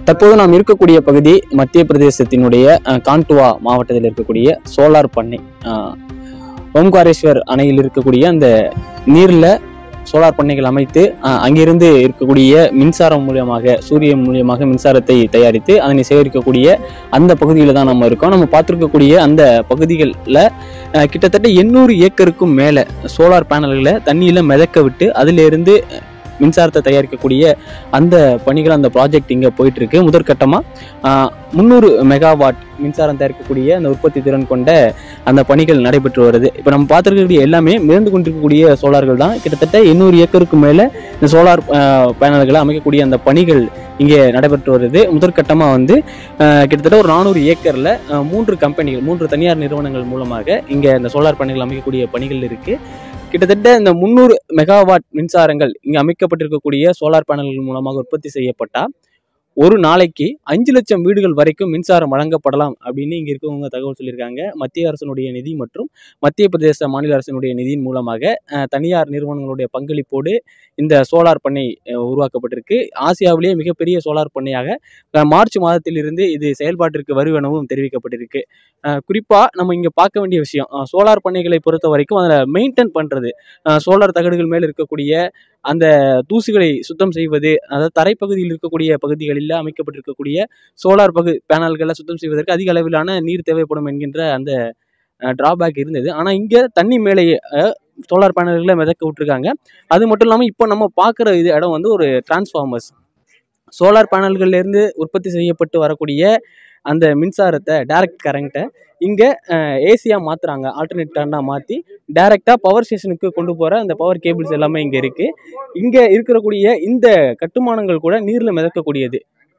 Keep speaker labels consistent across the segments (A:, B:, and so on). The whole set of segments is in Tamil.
A: தற்போது நாம் இருக்கக்கூடிய பகுதி மத்திய பிரதேசத்தினுடைய அஹ், கான்டுவா மாவட்டத்தில் இருக்கக்கூடிய சோலார் பண்ணை அஹ், ஓம்காரேஸ்வர் அணையில் இருக்கக்கூடிய அந்த நீர்ல சோலார் பண்ணைகள் அமைத்து அஹ், அங்கிருந்து இருக்கக்கூடிய மின்சாரம் மூலியமாக சூரியன் மூலியமாக மின்சாரத்தை தயாரித்து அதனை சேகரிக்கக்கூடிய அந்த பகுதியில் தான் நம்ம இருக்கோம் நம்ம பார்த்துருக்கக்கூடிய அந்த பகுதிகளில் கிட்டத்தட்ட எண்ணூறு ஏக்கருக்கும் மேலே சோலார் பேனல்களை தண்ணியில் மிதக்க விட்டு அதிலிருந்து மின்சாரத்தை தயாரிக்கக்கூடிய அந்த பணிகள் அந்த ப்ராஜெக்ட் இங்கே போயிட்டு இருக்கு முதற்கட்டமாக முந்நூறு மெகாவாட் மின்சாரம் தயாரிக்கக்கூடிய அந்த உற்பத்தி திறன் கொண்ட அந்த பணிகள் நடைபெற்று வருது இப்போ நம்ம பார்த்துருக்கக்கூடிய எல்லாமே மிதந்து கொண்டிருக்கக்கூடிய சோலார்கள் தான் கிட்டத்தட்ட எண்ணூறு ஏக்கருக்கு மேலே இந்த சோலார் பேனல்களை அமைக்கக்கூடிய அந்த பணிகள் இங்கே நடைபெற்று வருது முதற்கட்டமாக வந்து அஹ், கிட்டத்தட்ட ஒரு நானூறு ஏக்கரில் மூன்று கம்பெனிகள் மூன்று தனியார் நிறுவனங்கள் மூலமாக இங்கே இந்த சோலார் பேனல்கள் அமைக்கக்கூடிய பணிகள் இருக்கு கிட்டத்தட்ட இந்த முந்நூறு மெகாவாட் மின்சாரங்கள் இங்கே அமைக்கப்பட்டிருக்கக்கூடிய சோலார் பேனல்கள் மூலமாக உற்பத்தி செய்யப்பட்டால் ஒரு நாளைக்கு அஞ்சு லட்சம் வீடுகள் வரைக்கும் மின்சாரம் வழங்கப்படலாம் அப்படின்னு இங்கே இருக்கவங்க தகவல் சொல்லியிருக்காங்க மத்திய அரசினுடைய நிதி மற்றும் மத்திய பிரதேச மாநில அரசினுடைய நிதியின் மூலமாக அஹ், தனியார் நிறுவனங்களுடைய பங்களிப்போடு இந்த சோலார் பண்ணை அஹ், உருவாக்கப்பட்டிருக்கு ஆசியாவிலேயே மிகப்பெரிய சோலார் பண்ணையாக அஹ், மார்ச் மாதத்திலிருந்து இது செயல்பாட்டிற்கு வரும் எனவும் தெரிவிக்கப்பட்டிருக்கு குறிப்பாக நம்ம இங்கே பார்க்க வேண்டிய விஷயம் அஹ், சோலார் பண்ணைகளை பொறுத்த வரைக்கும் அதில் மெயின்டைன் பண்ணுறது சோலார் தகடுகள் மேல் இருக்கக்கூடிய அந்த தூசுகளை சுத்தம் செய்வது அதாவது தரைப்பகுதியில் இருக்கக்கூடிய பகுதிகளில் அமைக்கப்பட்டிருக்கக்கூடிய சோலார் பகு பேனல்களை சுத்தம் செய்வதற்கு அதிக அளவிலான நீர் தேவைப்படும் என்கின்ற அந்த டிராபேக் இருந்தது ஆனால் இங்கே தண்ணி மேலேயே சோலார் பேனல்களை மிதக்க விட்டுருக்காங்க அது மட்டும் இல்லாமல் இப்போ நம்ம பார்க்குற இது இடம் வந்து ஒரு டிரான்ஸ்ஃபார்மர்ஸ் சோலார் பேனல்கள்லேருந்து உற்பத்தி செய்யப்பட்டு வரக்கூடிய அந்த மின்சாரத்தை டைரக்ட் கரண்ட்டை இங்கே ஏசியாக மாற்றுறாங்க ஆல்டர்னேட் கரண்டாக மாற்றி டைரெக்டாக பவர் ஸ்டேஷனுக்கு கொண்டு போகிற அந்த பவர் கேபிள்ஸ் எல்லாமே இங்கே இருக்குது இங்கே இருக்கக்கூடிய இந்த கட்டுமானங்கள் கூட நீரில் மிதக்கக்கூடியது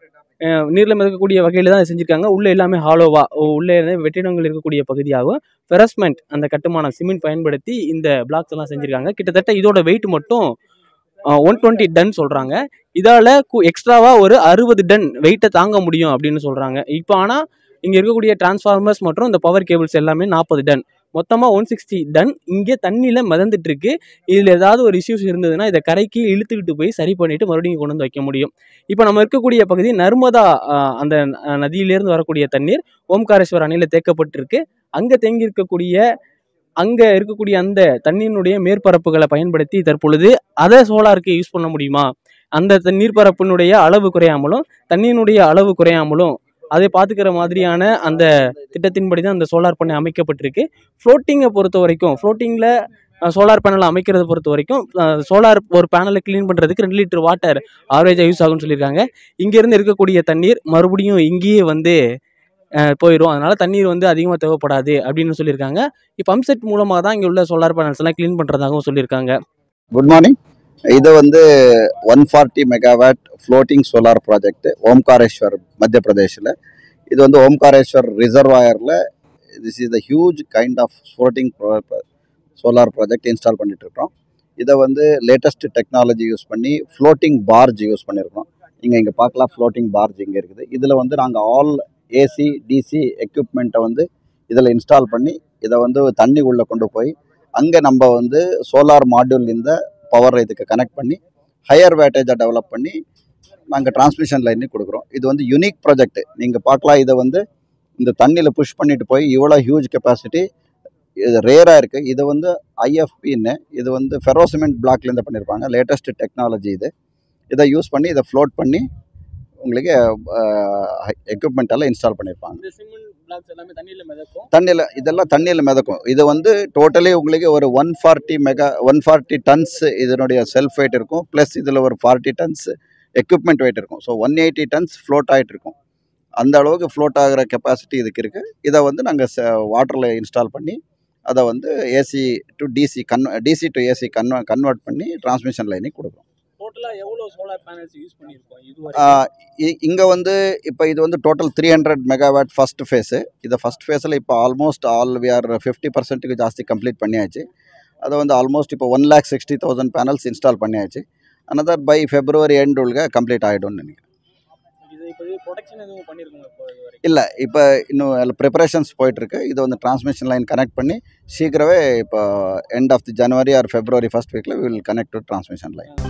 A: அஹ் நீரில் மிதக்கக்கூடிய வகையில் தான் செஞ்சுருக்காங்க உள்ளே எல்லாமே ஹாலோவா உள்ளே இருந்து வெற்றிடங்கள் இருக்கக்கூடிய பகுதியாகவும் ஃபெரஸ்மெண்ட் அந்த கட்டுமானம் சிமெண்ட் பயன்படுத்தி இந்த பிளாக்ஸ் எல்லாம் செஞ்சுருக்காங்க கிட்டத்தட்ட இதோட வெயிட் மட்டும் ஒன் டுவெண்ட்டி டன் சொல்கிறாங்க இதால் எக்ஸ்ட்ராவாக ஒரு அறுபது டன் வெயிட்டை தாங்க முடியும் அப்படின்னு சொல்கிறாங்க இப்போ ஆனால் இங்கே இருக்கக்கூடிய டிரான்ஸ்ஃபார்மர்ஸ் மற்றும் இந்த பவர் கேபிள்ஸ் எல்லாமே நாற்பது டன் மொத்தமாக ஒன் சிக்ஸ்டி டன் இங்கே தண்ணியில் மிதந்துட்டு இருக்கு இதில் ஏதாவது ஒரு இஷ்யூஸ் இருந்ததுன்னா இதை கரைக்கு இழுத்துக்கிட்டு போய் சரி பண்ணிட்டு மறுபடியும் கொண்டு வந்து வைக்க முடியும் இப்போ நம்ம இருக்கக்கூடிய பகுதி நர்மதா ஆஹ், அந்த அஹ், நதியிலிருந்து வரக்கூடிய தண்ணீர் ஓம்காரேஸ்வர் அணையில் தேக்கப்பட்டிருக்கு அங்கே தேங்கி இருக்கக்கூடிய அங்கே இருக்கக்கூடிய அந்த தண்ணீரினுடைய மேற்பரப்புகளை பயன்படுத்தி தற்பொழுது அதை சோலாருக்கு யூஸ் பண்ண முடியுமா அந்த த- நீர்ப்பரப்பினுடைய அளவு குறையாமலும் தண்ணியினுடைய அளவு குறையாமலும் அதை பார்த்துக்கிற மாதிரியான அந்த திட்டத்தின்படி தான் அந்த சோலார் பண்ணை அமைக்கப்பட்டிருக்கு ஃப்ளோட்டிங்கை பொறுத்த வரைக்கும் ஃப்ளோட்டிங்கில் சோலார் பேனல் அமைக்கிறத பொறுத்த வரைக்கும் சோலார் ஒரு பேனலை க்ளீன் பண்ணுறதுக்கு ரெண்டு லிட்டர் வாட்டர் ஆவரேஜாக யூஸ் ஆகும்னு சொல்லியிருக்காங்க இங்கேருந்து இருக்கக்கூடிய தண்ணீர் மறுபடியும் இங்கேயே வந்து அஹ், போயிடும் அதனால தண்ணீர் வந்து அதிகமாக தேவைப்படாது அப்படின்னு சொல்லியிருக்காங்க இப்போ பம்ப் செட் மூலமாக தான் இங்கே உள்ள சோலார் பேனல்ஸ் எல்லாம் க்ளீன் பண்ணுறதாகவும் சொல்லியிருக்காங்க
B: குட் மார்னிங் இது வந்து one forty megawatt floating solar project Omkareshwar மத்திய பிரதேஷில் இது வந்து ஓம்காரேஸ்வர் ரிசர்வாயரில் this is the huge kind of floating solar project install பண்ணிட்டு இருக்கோம் இதை வந்து லேட்டஸ்ட் டெக்னாலஜி யூஸ் பண்ணி ஃப்ளோட்டிங் பார்ஜ் யூஸ் பண்ணியிருக்கோம் நீங்கள் இங்கே பார்க்கலாம் ஃப்ளோட்டிங் பார்ஜ் இங்கே இருக்குது இதில் வந்து நாங்கள் ஆல் ஏசி டிசி எக்யூப்மெண்ட்டை வந்து இதில் இன்ஸ்டால் பண்ணி இதை வந்து தண்ணி உள்ளே கொண்டு போய் அங்கே நம்ம வந்து சோலார் மாடியூல் இந்த பவர் இதுக்கு கனெக்ட் பண்ணி ஹையர் வேட்டேஜை டெவலப் பண்ணி நாங்கள் டிரான்ஸ்மிஷன் லைனே கொடுக்குறோம் இது வந்து யுனிக் ப்ராஜெக்ட் நீங்கள் பார்க்கலாம் இதை வந்து இந்த தண்ணியில் புஷ் பண்ணிட்டு போய் இவ்வளோ ஹியூஜ் கெப்பாசிட்டி இது ரேராக இருக்குது இது வந்து ஐஎஃப்பின்னு இது வந்து ஃபெரோசிமெண்ட் பிளாக்லேருந்து பண்ணியிருப்பாங்க லேட்டஸ்ட் டெக்னாலஜி இது இதை யூஸ் பண்ணி இதை ஃப்ளோட் பண்ணி உங்களுக்கு எக்யூப்மெண்ட் எல்லாம் இன்ஸ்டால் பண்ணியிருப்பாங்க
A: இந்த சிமெண்ட் பிளாக்ஸ் எல்லாமே தண்ணியில் மிதக்கும்
B: தண்ணியில் இதெல்லாம் தண்ணியில் மிதக்கும் இது வந்து டோட்டலி உங்களுக்கு ஒரு one forty mega one forty tons இதனுடைய செல்ஃப் வெயிட் இருக்கும் ப்ளஸ் இதில் ஒரு ஃபார்ட்டி டன்ஸ் எக்யூப்மெண்ட் வெயிட் இருக்கும் so one eighty tons float ஆகிட்டு இருக்கும் அந்த அளவுக்கு ஃப்ளோட் ஆகிற கெப்பாசிட்டி இதுக்கு இருக்குது இதை வந்து நாங்கள் வாட்டரில் இன்ஸ்டால் பண்ணி அதை வந்து ஏசி டு டிசி கன் டிசி டு ஏசி கன்வ கன்வெர்ட் பண்ணி டிரான்ஸ்மிஷன் லைனுக்கு கொடுக்குறோம்
A: டோட்டலாக எவ்வளோ சோலார் பேனல்ஸ் யூஸ் பண்ணியிருக்கோம் இது
B: இங்கே வந்து இப்போ இது வந்து total three hundred megawatt first phase இதை ஃபஸ்ட் ஃபேஸில் இப்போ almost all we are fifty பர்சன்ட்டுக்கு ஜாஸ்தி கம்ப்ளீட் பண்ணியாச்சு அதை வந்து ஆல்மோஸ்ட் இப்போ one lakh sixty thousand panels install பண்ணியாச்சு அனதர் பை ஃபெப்ரவரி எண்ட் உள்ள கம்ப்ளீட் ஆகிடும்னு நினைக்கிறேன்
A: இது இப்போ ப்ரொடக்ஷன் எதுவும் பண்ணியிருக்கோங்க இப்போ இது வரைக்கும்
B: இல்லை இப்போ இன்னும் அதில் ப்ரிப்பரேஷன்ஸ் போயிட்டுருக்கு இது வந்து டிரான்ஸ்மிஷன் லைன் கனெக்ட் பண்ணி சீக்கிரமே இப்போ end of the January or February first வீக்கில் will connect to transmission line